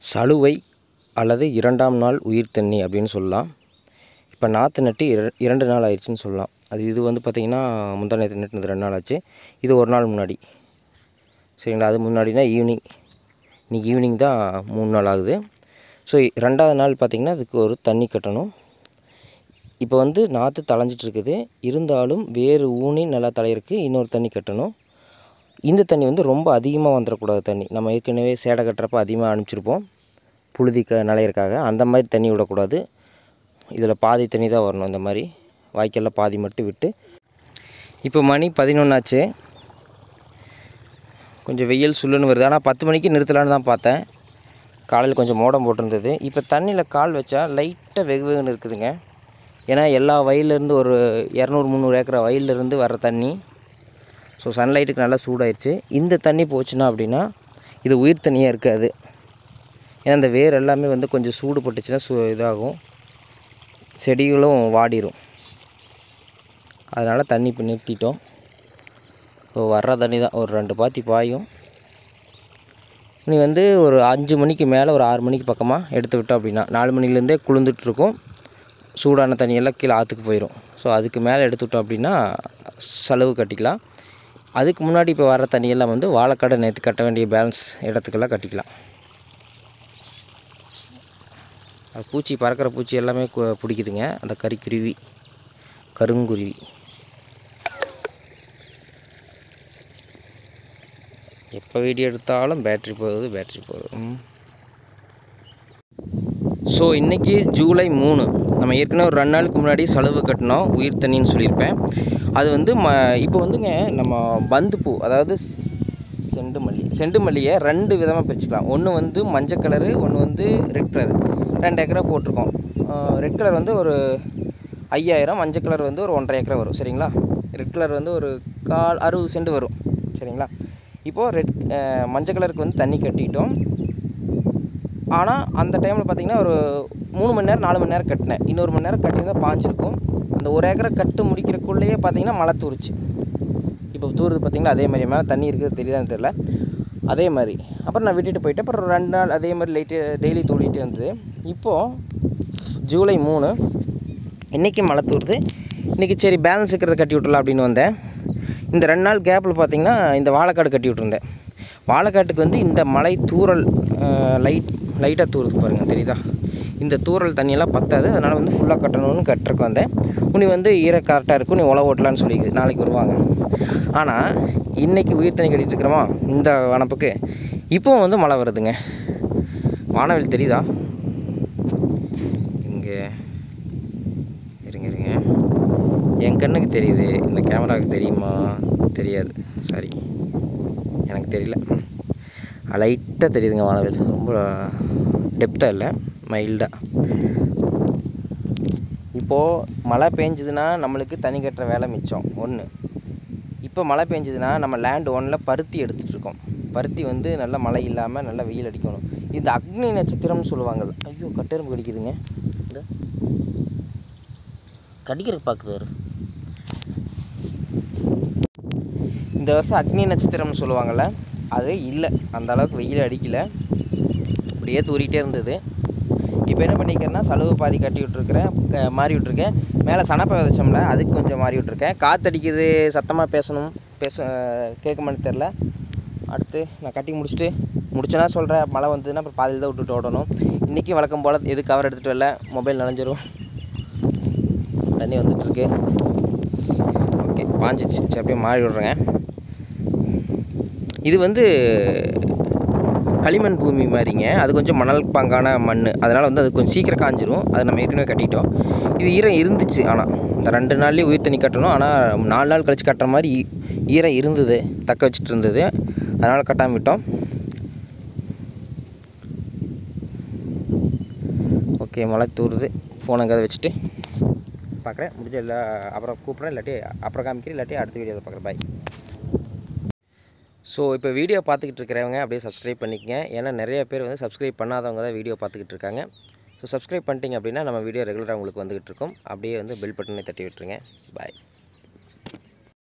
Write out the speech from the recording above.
சலுவை அல்லது இரண்டாம் நாள் உயிர் தண்ணி அப்படின்னு சொல்லலாம் இப்போ நாற்று நட்டு இர இரண்டு நாள் ஆயிடுச்சுன்னு சொல்லலாம் அது இது வந்து பார்த்திங்கன்னா முந்தா நேற்று நட்டுனது ரெண்டு நாள் ஆச்சு இது ஒரு நாள் முன்னாடி சரிங்களா அது முன்னாடினா ஈவினிங் இன்றைக்கி ஈவினிங் தான் மூணு நாள் ஆகுது ஸோ ரெண்டாவது நாள் பார்த்திங்கன்னா அதுக்கு ஒரு தண்ணி கட்டணும் இப்போ வந்து நாற்று தளைஞ்சிட்டு இருக்குது இருந்தாலும் வேறு ஊனி நல்லா தலையிருக்கு இன்னொரு தண்ணி கட்டணும் இந்த தண்ணி வந்து ரொம்ப அதிகமாக வந்துடக்கூடாது தண்ணி நம்ம ஏற்கனவே சேடை கட்டுறப்ப அதிகமாக அனுப்பிச்சிருப்போம் புழுதி க நலையிறக்காக அந்த மாதிரி தண்ணி விடக்கூடாது இதில் பாதி தண்ணி தான் வரணும் இந்த மாதிரி வாய்க்காலில் பாதி மட்டும் விட்டு இப்போ மணி பதினொன்றாச்சு கொஞ்சம் வெயில் சுள்ளுன்னு வருது ஆனால் பத்து மணிக்கு நிறுத்தலான்னு தான் பார்த்தேன் காலையில் கொஞ்சம் மோடம் போட்டிருந்தது இப்போ தண்ணியில் கால் வச்சா லைட்டாக வெகு வெகுன்னு இருக்குதுங்க ஏன்னா எல்லா வயல்லேருந்து ஒரு இரநூறு முந்நூறு ஏக்கர் வயல்லேருந்து வர்ற தண்ணி ஸோ சன்லைட்டுக்கு நல்லா சூடாயிருச்சு இந்த தண்ணி போச்சுன்னா அப்படின்னா இது உயிர் தண்ணியாக இருக்காது ஏன்னா இந்த வேர் எல்லாமே வந்து கொஞ்சம் சூடு பட்டுச்சுன்னா சூ இதாகும் செடிகளும் வாடிரும் அதனால் தண்ணி இப்போ நிறுத்திட்டோம் ஸோ வர்ற தண்ணி தான் ஒரு ரெண்டு பாத்தி பாயும் இனி வந்து ஒரு அஞ்சு மணிக்கு மேலே ஒரு ஆறு மணிக்கு பக்கமாக எடுத்து விட்டோம் அப்படின்னா நாலு மணிலேருந்தே குளிர்ந்துட்டுருக்கும் சூடான தண்ணியெல்லாம் கீழே ஆற்றுக்கு போயிடும் ஸோ அதுக்கு மேலே எடுத்து விட்டோம் அப்படின்னா செலவு கட்டிக்கலாம் அதுக்கு முன்னாடி இப்போ வர தண்ணியெல்லாம் வந்து வாழைக்கடை நேற்று கட்ட வேண்டிய பேலன்ஸ் இடத்துக்கெல்லாம் கட்டிக்கலாம் அது பூச்சி பறக்கிற பூச்சி எல்லாமே கு- பிடிக்குதுங்க அந்த கறிக்குருவி கருங்குருவி எப்போ வீடியோ எடுத்தாலும் பேட்ரி போகுது பேட்ரி போகுது ம். ஸோ இன்றைக்கி ஜூலை மூணு நம்ம ஏற்கனவே ஒரு ரெண்டு நாளுக்கு முன்னாடி செலவு கட்டினோம் உயிர் தண்ணின்னு சொல்லியிருப்பேன் அது வந்து ம இப்போ வந்துங்க நம்ம பந்துப்பூ அதாவது செண்டு மல்லி செண்டு மல்லியை ரெண்டு விதமாக பிரிச்சுக்கலாம் ஒன்று வந்து மஞ்சள் கலரு ஒன்று வந்து ரெட் கலர் ரெண்டு ஏக்கரா போட்டிருக்கோம் ரெட் கலர் வந்து ஒரு ஐயாயிரம் மஞ்சள் கலர் வந்து ஒரு ஒன்றரை ஏக்கரா வரும் சரிங்களா ரெட் கலர் வந்து ஒரு கால் அறுபது சென்ட் வரும் சரிங்களா இப்போது ரெட் மஞ்சள் கலருக்கு வந்து தண்ணி கட்டிட்டோம் ஆனால் அந்த டைமில் பார்த்தீங்கன்னா ஒரு மூணு மணி நேரம் நாலு மணி நேரம் கட்டினேன் இன்னொரு மணி நேரம் கட்டியிருந்தால் பாஞ்சிருக்கும் அந்த ஒரு ஏக்கரை கட்டு முடிக்கிறக்குள்ளேயே பார்த்தீங்கன்னா மழை தூருச்சு இப்போ தூருது பார்த்தீங்களா அதே மாதிரி மேலே தண்ணி இருக்குது தெரியுதான்னு தெரில அதே மாதிரி அப்புறம் நான் விட்டுட்டு போயிட்டேன் அப்புறம் ரெண்டு நாள் அதே மாதிரி லைட்டு டெய்லி தூடிட்டு இருந்தது இப்போது ஜூலை மூணு இன்றைக்கி மழை தூருது இன்றைக்கி சரி பேலன்ஸ் இருக்கிறத கட்டி விட்றலாம் அப்படின்னு வந்தேன் இந்த ரெண்டு நாள் கேப்பில் பார்த்தீங்கன்னா இந்த வாழைக்காடு கட்டி விட்ருந்தேன் வாழைக்காட்டுக்கு வந்து இந்த மழை தூறல் லைட் லைட்டாக தூருது பாருங்கள் தெரியுதா இந்த தூறல் தண்ணியெல்லாம் பத்தாது அதனால் வந்து ஃபுல்லாக கட்டணும்னு கட்டுறக்கு வந்தேன் உனி வந்து ஈர கரெக்டாக இருக்கும் நீ உழவு ஓட்டலான்னு சொல்லிக்குது நாளைக்கு வருவாங்க ஆனால் இன்றைக்கி உயிர் தண்ணி கட்டிட்டு இருக்கிறோமா இந்த வனப்புக்கு இப்போவும் வந்து மழை வருதுங்க வானவில் தெரியுதா இங்கே இருங்க இருங்க என் கண்ணுக்கு தெரியுது இந்த கேமராவுக்கு தெரியுமா தெரியாது சரி எனக்கு தெரியல லைட்டாக தெரியுதுங்க வானவில் ரொம்ப டெப்த்தாக இல்லை மைல்டாக இப்போது மழை பெஞ்சதுன்னா நம்மளுக்கு தண்ணி கட்டுற வேலை மிச்சம் ஒன்று இப்போ மழை பெஞ்சதுன்னா நம்ம லேண்ட் ஒன்னில் பருத்தி எடுத்துகிட்டு இருக்கோம் பருத்தி வந்து நல்லா மழை இல்லாமல் நல்லா வெயில் அடிக்கணும் இது அக்னி நட்சத்திரம்னு சொல்லுவாங்க ஐயோ கட்டெரும்பு கடிக்குதுங்க இந்த கடிக்கிறதுக்கு பார்க்குது வரு இந்த வருஷம் அக்னி நட்சத்திரம்னு சொல்லுவாங்கள்ல அது இல்லை அந்த அளவுக்கு வெயில் அடிக்கல அப்படியே தூரிட்டே இருந்தது இப்போ என்ன பண்ணிக்கிறேன்னா சலுவு பாதி கட்டி விட்ருக்கிறேன் க- மாறி விட்ருக்கேன் மேலே சனப்பை விதைச்சோம்ல அதுக்கு கொஞ்சம் மாறி விட்ருக்கேன் காற்றடிக்குது சத்தமாக பேசணும் பேச கேட்குமான்னு தெரில அடுத்து நான் கட்டி முடிச்சுட்டு முடிச்சேன்னா சொல்கிறேன் மழை வந்ததுன்னா அப்புறம் பாதியில் தான் விட்டுட்டு ஓடணும் இன்றைக்கி வழக்கம் போல் எது கவர் எடுத்துகிட்டு வரல மொபைல் நனைஞ்சிரும் தண்ணி வந்துட்டுருக்கு ஓகே பாஞ்சிச்சு சரி அப்படியே மாறி விட்றேங்க இது வந்து களிமண் பூமி மாதிரிங்க அது கொஞ்சம் மணல் பாங்கான மண் அதனால் வந்து அது கொஞ்சம் சீக்கிரம் காஞ்சிரும் அதை நம்ம ஏற்கனவே கட்டிட்டோம் இது ஈரம் இருந்துச்சு ஆனால் இந்த ரெண்டு நாள்லேயே உயிர் தண்ணி கட்டணும் ஆனால் நாலு நாள் கழிச்சு கட்டுற மாதிரி ஈ- ஈரம் இருந்தது தக்க வச்சுட்டு இருந்தது அதனால் கட்டாமல் விட்டோம் ஓகே மழை தூருது ஃபோன் அங்கே வச்சுட்டு பார்க்குறேன் முடிஞ்ச இல்லை அப்புறம் கூப்பிட்றேன் இல்லாட்டி அப்புறம் காமிக்கிறேன் இல்லாட்டி அடுத்த வீடியோவில் பார்க்குறேன் பாய் ஸோ இப்போ வீடியோ பார்த்துக்கிட்டு இருக்கிறவங்க அப்படியே சப்ஸ்கிரைப் பண்ணிக்கங்க ஏன்னா நிறைய பேர் வந்து சப்ஸ்கிரைப் பண்ணாதவங்க தான் வீடியோ பார்த்துக்கிட்டு இருக்காங்க ஸோ சப்ஸ்கிரைப் பண்ணிட்டீங்க அப்படின்னா நம்ம வீடியோ ரெகுலராக உங்களுக்கு வந்துகிட்டு இருக்கும் அப்படியே வந்து பெல் பட்டனை தட்டி விட்டுருங்க பாய்